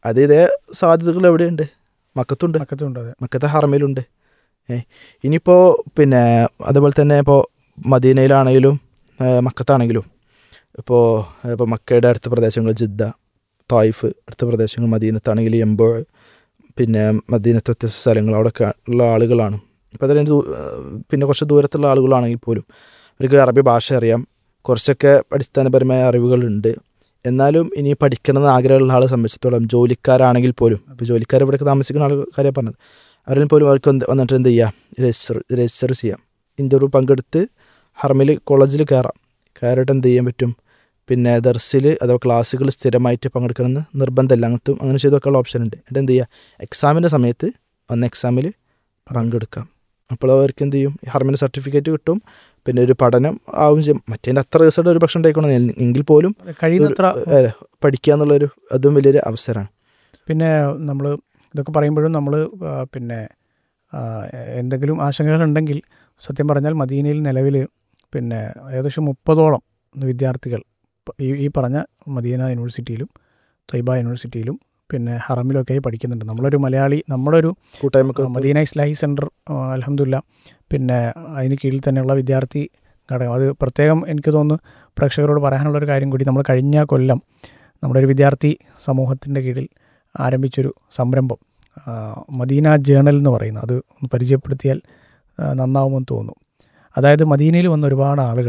അത് ഇതേ സാധ്യതകൾ എവിടെയുണ്ട് മക്കത്തുണ്ട് മക്കത്തുണ്ട് അതെ മക്കത്തെ ഹറമയിലുണ്ട് ഏ ഇനിയിപ്പോൾ പിന്നെ അതുപോലെ തന്നെ ഇപ്പോൾ മദീനയിലാണെങ്കിലും ആ, മക്കത്താണെങ്കിലും ഇപ്പോൾ ഇപ്പോൾ മക്കയുടെ അടുത്ത പ്രദേശങ്ങൾ ജിദ്ദ തായിഫ് അടുത്ത പ്രദേശങ്ങൾ മദീനത്താണെങ്കിൽ എംബോ പിന്നെ മദീനത്തെ വ്യത്യസ്ത സ്ഥലങ്ങൾ അവിടെയൊക്കെ ഉള്ള ആളുകളാണ് ഇപ്പോൾ അതിന് ദൂ- പിന്നെ കുറച്ച് ദൂരത്തുള്ള ആളുകളാണെങ്കിൽ പോലും അവർക്ക് അറബി ഭാഷ അറിയാം കുറച്ചൊക്കെ അടിസ്ഥാനപരമായ അറിവുകളുണ്ട് എന്നാലും ഇനി പഠിക്കണമെന്ന് ആഗ്രഹമുള്ള ആളെ സംബന്ധിച്ചിടത്തോളം ജോലിക്കാരാണെങ്കിൽ പോലും ഇപ്പോൾ ജോലിക്കാർ ഇവിടെയൊക്കെ താമസിക്കുന്ന ആൾക്കാരെ പറഞ്ഞത് അവരിൽ പോലും അവർക്ക് എന്ത് വന്നിട്ട് എന്ത് ചെയ്യാം രജിസ്റ്റർ രജിസ്റ്റർ ചെയ്യാം ഇൻ്റർവ്യൂ പങ്കെടുത്ത് ഹർമിൽ കോളേജിൽ കയറാം കയറിയിട്ട് എന്ത് ചെയ്യാൻ പറ്റും പിന്നെ ദർസിൽ അഥവാ ക്ലാസ്സുകൾ സ്ഥിരമായിട്ട് പങ്കെടുക്കണമെന്ന് നിർബന്ധമില്ല അങ്ങനത്തും അങ്ങനെ ചെയ്തൊക്കെയുള്ള ഓപ്ഷൻ ഉണ്ട് എന്നിട്ട് എന്ത് ചെയ്യുക എക്സാമിൻ്റെ സമയത്ത് വന്ന എക്സാമിൽ പങ്കെടുക്കാം അപ്പോൾ അവർക്ക് എന്ത് ചെയ്യും ഈ ഹർമിൻ്റെ സർട്ടിഫിക്കറ്റ് കിട്ടും പിന്നെ ഒരു പഠനം ആവും ചെയ്യും മറ്റേതിൻ്റെ അത്ര റിസൾട്ട് ഒരു പക്ഷേ ഉണ്ടായിക്കോണം എങ്കിൽ പോലും കഴിയുന്നത്ര ഏ, പഠിക്കുക എന്നുള്ളൊരു അതും വലിയൊരു അവസരമാണ് പിന്നെ നമ്മൾ ഇതൊക്കെ പറയുമ്പോഴും നമ്മൾ പിന്നെ ആ, എന്തെങ്കിലും ആശങ്കകളുണ്ടെങ്കിൽ സത്യം പറഞ്ഞാൽ മദീനയിൽ നിലവിൽ പിന്നെ ഏകദേശം മുപ്പതോളം വിദ്യാർത്ഥികൾ പ- ഈ ഈ പറഞ്ഞ മദീന യൂണിവേഴ്സിറ്റിയിലും ത്വയ്ബ യൂണിവേഴ്സിറ്റിയിലും പിന്നെ ഹറമിലൊക്കെയായി പഠിക്കുന്നുണ്ട് നമ്മളൊരു മലയാളി നമ്മുടെ ഒരു കൂട്ടായ്മക്ക് മദീന ഇസ്ലാഹി സെൻറ്റർ അലഹമില്ല പിന്നെ അതിന് കീഴിൽ തന്നെയുള്ള വിദ്യാർത്ഥി ഘടകം അത് പ്രത്യേകം എനിക്ക് തോന്നുന്നു പ്രേക്ഷകരോട് പറയാനുള്ള ഒരു കാര്യം കൂടി നമ്മൾ കഴിഞ്ഞ കൊല്ലം നമ്മുടെ ഒരു വിദ്യാർത്ഥി സമൂഹത്തിൻ്റെ കീഴിൽ ആരംഭിച്ചൊരു സംരംഭം ആ, മദീന ജേണൽ എന്ന് പറയുന്നത് അത് ഒന്ന് പരിചയപ്പെടുത്തിയാൽ ആ, നന്നാവുമെന്ന് തോന്നുന്നു അതായത് മദീനയിൽ വന്ന ഒരുപാട് ആളുകൾ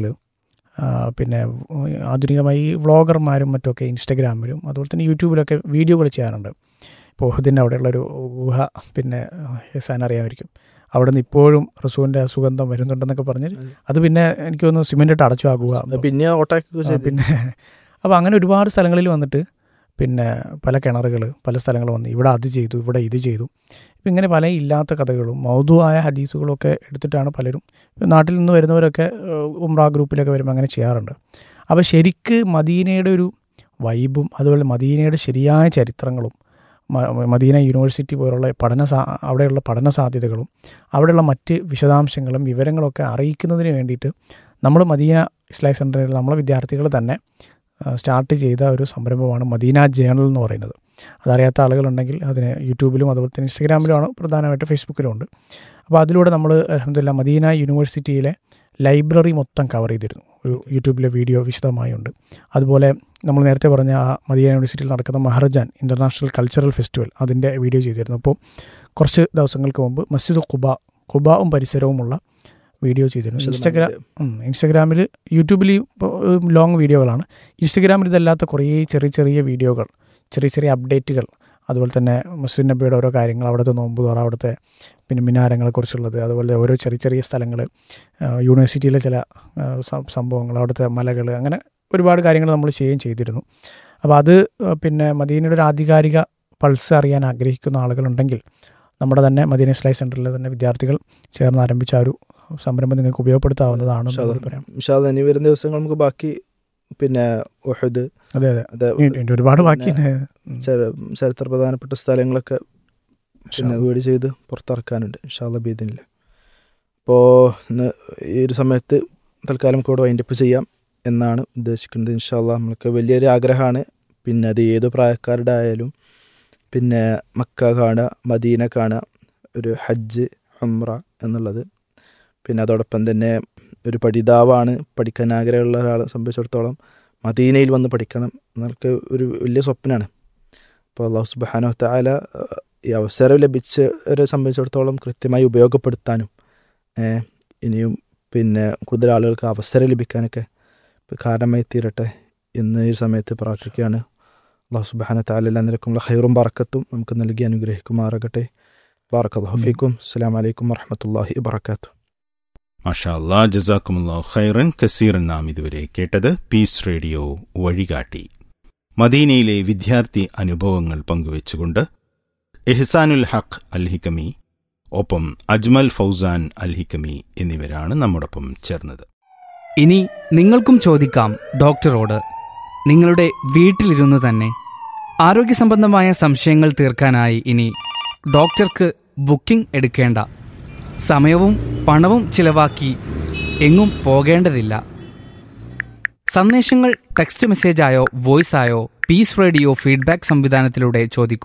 പിന്നെ ആധുനികമായി ഈ വ്ളോഗർമാരും മറ്റൊക്കെ ഇൻസ്റ്റഗ്രാമിലും അതുപോലെ തന്നെ യൂട്യൂബിലൊക്കെ വീഡിയോകൾ ചെയ്യാറുണ്ട് ഇപ്പോൾ ഉഹദിൻ്റെ അവിടെയുള്ളൊരു ഗുഹ പിന്നെ ഹെസാൻ അറിയാമായിരിക്കും അവിടെ നിന്ന് ഇപ്പോഴും റസൂലിൻ്റെ സുഗന്ധം വരുന്നുണ്ടെന്നൊക്കെ പറഞ്ഞ് അത് പിന്നെ എനിക്ക് തോന്നുന്നു സിമെൻ്റ് ഇട്ട് അടച്ചു ആ ഗുഹ പിന്നെ ഓട്ടാക്കി ആ, പിന്നെ അപ്പോൾ അങ്ങനെ ഒരുപാട് സ്ഥലങ്ങളിൽ വന്നിട്ട് പിന്നെ പല കിണറുകൾ പല സ്ഥലങ്ങൾ വന്ന് ഇവിടെ അത് ചെയ്തു ഇവിടെ ഇത് ചെയ്തു ഇപ്പം ഇങ്ങനെ പല ഇല്ലാത്ത കഥകളും മൗതുവായ ഹദീസുകളും ഒക്കെ എടുത്തിട്ടാണ് പലരും ഇപ്പം നാട്ടിൽ നിന്ന് വരുന്നവരൊക്കെ ഏഹ്, ഉംറ ഗ്രൂപ്പിലൊക്കെ വരുമ്പോൾ അങ്ങനെ ചെയ്യാറുണ്ട് അപ്പോൾ ശരിക്ക് മദീനയുടെ ഒരു വൈബും അതുപോലെ മദീനയുടെ ശരിയായ ചരിത്രങ്ങളും മ- മദീന യൂണിവേഴ്സിറ്റി പോലുള്ള പഠന സാ അവിടെയുള്ള പഠന സാധ്യതകളും അവിടെയുള്ള മറ്റ് വിശദാംശങ്ങളും വിവരങ്ങളൊക്കെ അറിയിക്കുന്നതിന് വേണ്ടിയിട്ട് നമ്മൾ മദീന ഇസ്ലാമിക് സെൻറ്ററിൽ നമ്മളെ വിദ്യാർത്ഥികൾ തന്നെ ആ, സ്റ്റാർട്ട് ചെയ്ത ഒരു സംരംഭമാണ് മദീന ജേണൽ എന്ന് പറയുന്നത് അതറിയാത്ത ആളുകളുണ്ടെങ്കിൽ അതിന് യൂട്യൂബിലും അതുപോലെ തന്നെ ഇൻസ്റ്റഗ്രാമിലുമാണ് പ്രധാനമായിട്ട് ഫേസ്ബുക്കിലും ഉണ്ട് അപ്പോൾ അതിലൂടെ നമ്മൾ അലഹമില്ല മദീന യൂണിവേഴ്സിറ്റിയിലെ ലൈബ്രറി മൊത്തം കവർ ചെയ്തിരുന്നു ഒരു യൂട്യൂബിലെ വീഡിയോ വിശദമായി ഉണ്ട് അതുപോലെ നമ്മൾ നേരത്തെ പറഞ്ഞ ആ മദീന യൂണിവേഴ്സിറ്റിയിൽ നടക്കുന്ന മഹർജാൻ ഇൻ്റർനാഷണൽ കൾച്ചറൽ ഫെസ്റ്റിവൽ അതിൻ്റെ വീഡിയോ ചെയ്തിരുന്നു അപ്പോൾ കുറച്ച് ദിവസങ്ങൾക്ക് മുമ്പ് മസ്ജിദ് ഖുബ ഖുബാവും പരിസരവുമുള്ള വീഡിയോ ചെയ്തിരുന്നു ഇൻസ്റ്റഗ്രാം ഉം, ഇൻസ്റ്റഗ്രാമിൽ യൂട്യൂബിൽ ലോങ് വീഡിയോകളാണ് ഇൻസ്റ്റഗ്രാമിൽ ഇതല്ലാത്ത കുറേ ചെറിയ ചെറിയ വീഡിയോകൾ ചെറിയ ചെറിയ അപ്ഡേറ്റുകൾ അതുപോലെ തന്നെ മുസ്ലിം നബിയുടെ ഓരോ കാര്യങ്ങൾ അവിടുത്തെ നോമ്പ് തുറ അവിടുത്തെ പിന്നെ മിനാരങ്ങളെക്കുറിച്ചുള്ളത് അതുപോലെ ഓരോ ചെറിയ ചെറിയ സ്ഥലങ്ങൾ യൂണിവേഴ്സിറ്റിയിലെ ചില ആ, സം- സംഭവങ്ങൾ അവിടുത്തെ മലകൾ അങ്ങനെ ഒരുപാട് കാര്യങ്ങൾ നമ്മൾ ചെയ്യുകയും ചെയ്തിരുന്നു അപ്പോൾ അത് ആ, പിന്നെ മദീനയുടെ ഒരു ആധികാരിക പൾസ് അറിയാൻ ആഗ്രഹിക്കുന്ന ആളുകളുണ്ടെങ്കിൽ നമ്മുടെ തന്നെ മദീന ഇസ്ലായി സെൻറ്ററിലെ തന്നെ വിദ്യാർത്ഥികൾ ചേർന്ന് ആരംഭിച്ച ആ ഒരു സംരംഭം നിങ്ങൾക്ക് ഉപയോഗപ്പെടുത്താവുന്നതാണ് എന്ന് കൂടി പറയാം ഇൻഷാല്ലാ ഇനി വരുന്ന ദിവസങ്ങൾ നമുക്ക് ബാക്കി പിന്നെ ഉഹദ് അതെ അതെ അത് ഇനി- ഇനി ഒരുപാട് ബാക്കിയുണ്ട് ഉം. ചരി- ചരിത്ര പ്രധാനപ്പെട്ട സ്ഥലങ്ങളൊക്കെ പിന്നെ ഇൻഷാ വീട് ചെയ്ത് പുറത്തിറക്കാനുണ്ട് ഇൻഷാല്ല ബീദിനില്ല അപ്പോൾ ഇന്ന് ഈ ഒരു സമയത്ത് തൽക്കാലം കൂടെ വൈൻഡപ്പ് ചെയ്യാം എന്നാണ് ഉദ്ദേശിക്കുന്നത് ഇൻഷാല്ല നമ്മൾക്ക് വലിയൊരു ആഗ്രഹമാണ് പിന്നെ അത് ഏത് പ്രായക്കാരുടെ ആയാലും പിന്നെ മക്ക കാണുക മദീന കാണുക ഒരു ഹജ്ജ് ഉംറ എന്നുള്ളത് പിന്നെ അതോടൊപ്പം തന്നെ ഒരു പഠിതാവാണ് പഠിക്കാൻ ആഗ്രഹമുള്ള ഒരാളെ സംബന്ധിച്ചിടത്തോളം മദീനയിൽ വന്ന് പഠിക്കണം എന്നൊക്കെ ഒരു വലിയ സ്വപ്നമാണ് അപ്പോൾ അള്ളാഹു സുബാനോ താല ഈ അവസരം ലഭിച്ചവരെ സംബന്ധിച്ചിടത്തോളം കൃത്യമായി ഉപയോഗപ്പെടുത്താനും ഏ, ഇനിയും പിന്നെ കൂടുതൽ ആളുകൾക്ക് അവസരം ലഭിക്കാനൊക്കെ കാരണമായി തീരട്ടെ എന്ന് ഈ സമയത്ത് പ്രാർത്ഥിക്കുകയാണ് അള്ളാഹു സുബാന താല എല്ലാ നിലക്കുമുള്ള ഹൈറും ബറക്കത്തും നമുക്ക് നൽകി അനുഗ്രഹിക്കുമാറാകട്ടെ ബാറക്കല്ലാഹു ഫീക്കും അസ്സാം വലൈക്കും വറഹമത്തല്ലാഹി വബർക്കാത്തു മാഷാ അല്ലാ ജസാക്കുമുല്ലാ ഖൈറൻ കസീറൻ നാം ഇതുവരെ കേട്ടത് പീസ് റേഡിയോ വഴികാട്ടി മദീനയിലെ വിദ്യാർത്ഥി അനുഭവങ്ങൾ പങ്കുവച്ചുകൊണ്ട് എഹ്സാനുൽ ഹഖ് അൽ ഹിക്കമി ഒപ്പം അജ്മൽ ഫൗസാൻ അൽ ഹിക്കമി എന്നിവരാണ് നമ്മോടൊപ്പം ചേർന്നത് ഇനി നിങ്ങൾക്കും ചോദിക്കാം ഡോക്ടറോട് നിങ്ങളുടെ വീട്ടിലിരുന്ന് തന്നെ ആരോഗ്യ സംബന്ധമായ സംശയങ്ങൾ തീർക്കാനായി ഇനി ഡോക്ടർക്ക് ബുക്കിംഗ് എടുക്കേണ്ട സമയവും പണവും ചിലവാക്കി എങ്ങും പോകേണ്ടതില്ല സന്ദേശങ്ങൾ ടെക്സ്റ്റ് മെസ്സേജായോ വോയിസായോ പീസ് റേഡിയോ ഫീഡ്ബാക്ക് സംവിധാനത്തിലൂടെ ചോദിക്കും